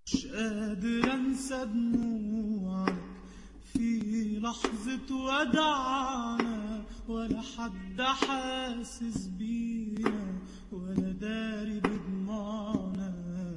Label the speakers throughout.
Speaker 1: مش قادر انسى دموعك في لحظة ودعنا ولا حد حاسس بينا ولا داري بدموعنا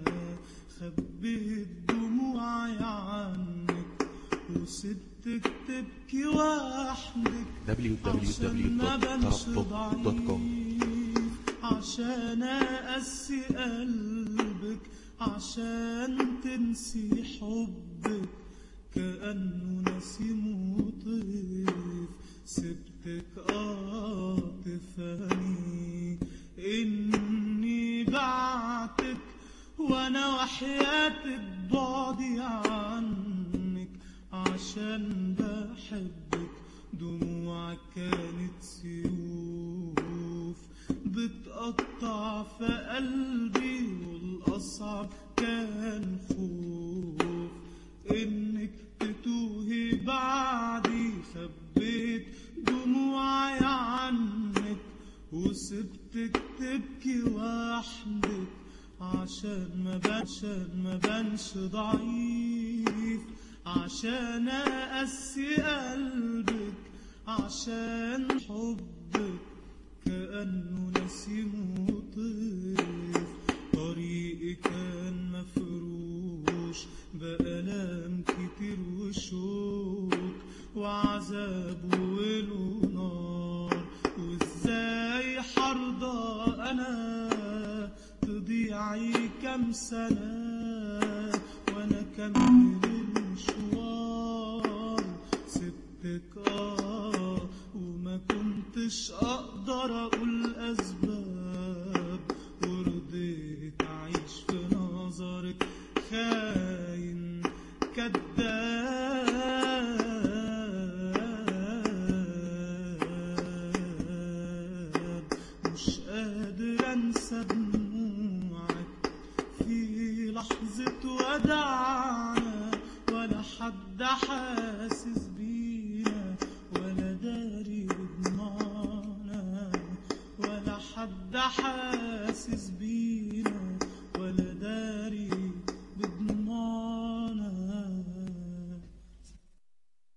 Speaker 1: خبيت دموعي عنك وسبتك تبكي وحدك عشان ما بنش
Speaker 2: www.tarabtop.com
Speaker 1: ضعيف عشان اقسي قلبك عشان تنسي حبك كأنه نسيم وطيف سبتك اه تفهمي اني بعتك وانا وحياتك بعدي عنك عشان بحبك دموعك كانت سيوف بتقطع في قلبي والأصعب كان خوف إنك تتوهي بعدي خبيت دموعي عنك وسبتك تبكي وحدك عشان ما عشان ما بنش ضعيف عشان أقسي قلبك عشان حبك كأنه نسيم وطيف طريقي كان مفروش بألام كتير وشوك وعذاب وله نار وازاي حرضى انا تضيعي كام سنة وانا كمل المشوار سبتك اه وما كنتش اقدر اقول اسباب ورضيت اعيش في نظرك خاين كذاب مش قادر انسى دموعك في لحظة ودعنا ولا حد حاسس بينا ولا داري بدمعنا ولا حد حاسس بينا